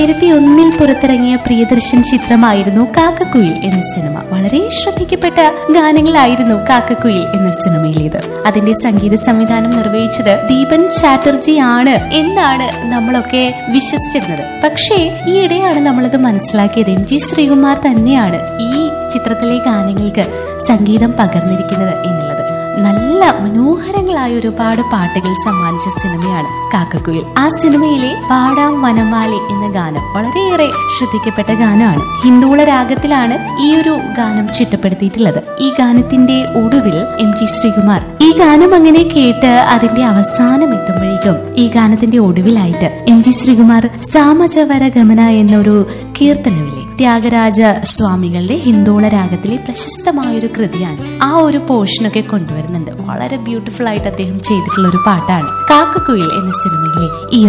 രണ്ടായിരത്തി ഒന്നിൽ പുറത്തിറങ്ങിയ പ്രിയദർശൻ ചിത്രമായിരുന്നു കാക്കക്കുയിൽ എന്ന സിനിമ വളരെ ശ്രദ്ധിക്കപ്പെട്ട ഗാനങ്ങളായിരുന്നു കാക്കക്കുയിൽ എന്ന സിനിമയിലേത് അതിന്റെ സംഗീത സംവിധാനം നിർവഹിച്ചത് ദീപൻ ചാറ്റർജി ആണ് എന്നാണ് നമ്മളൊക്കെ വിശ്വസിച്ചിരുന്നത് പക്ഷേ ഈയിടെയാണ് നമ്മളത് മനസ്സിലാക്കിയത് എം ജി ശ്രീകുമാർ തന്നെയാണ് ഈ ചിത്രത്തിലെ ഗാനങ്ങൾക്ക് സംഗീതം പകർന്നിരിക്കുന്നത് എന്നുള്ളത് നല്ല മനോഹരങ്ങളായ ഒരുപാട് പാട്ടുകൾ സമ്മാനിച്ച സിനിമയാണ് കാക്കക്കുയിൽ ആ സിനിമയിലെ പാടാം വനമാലി എന്ന ഗാനം വളരെയേറെ ശ്രദ്ധിക്കപ്പെട്ട ഗാനമാണ് ഹിന്ദുള രാഗത്തിലാണ് ഈ ഒരു ഗാനം ചിട്ടപ്പെടുത്തിയിട്ടുള്ളത് ഈ ഗാനത്തിന്റെ ഒടുവിൽ എം ജി ശ്രീകുമാർ ഈ ഗാനം അങ്ങനെ കേട്ട് അതിന്റെ അവസാനം എത്തുമ്പോഴേക്കും ഈ ഗാനത്തിന്റെ ഒടുവിലായിട്ട് എം ജി ശ്രീകുമാർ സാമജവര ഗമന എന്നൊരു കീർത്തനമില്ലേ ത്യാഗരാജ സ്വാമികളുടെ ഹിന്ദോള രാഗത്തിലെ പ്രശസ്തമായ ഒരു കൃതിയാണ് ആ ഒരു പോർഷനൊക്കെ കൊണ്ടുവരുന്നുണ്ട് വളരെ ബ്യൂട്ടിഫുൾ ആയിട്ട് അദ്ദേഹം ചെയ്തിട്ടുള്ള ഒരു പാട്ടാണ് കാക്കക്കുയിൽ എന്ന സിനിമയിലെ ഈ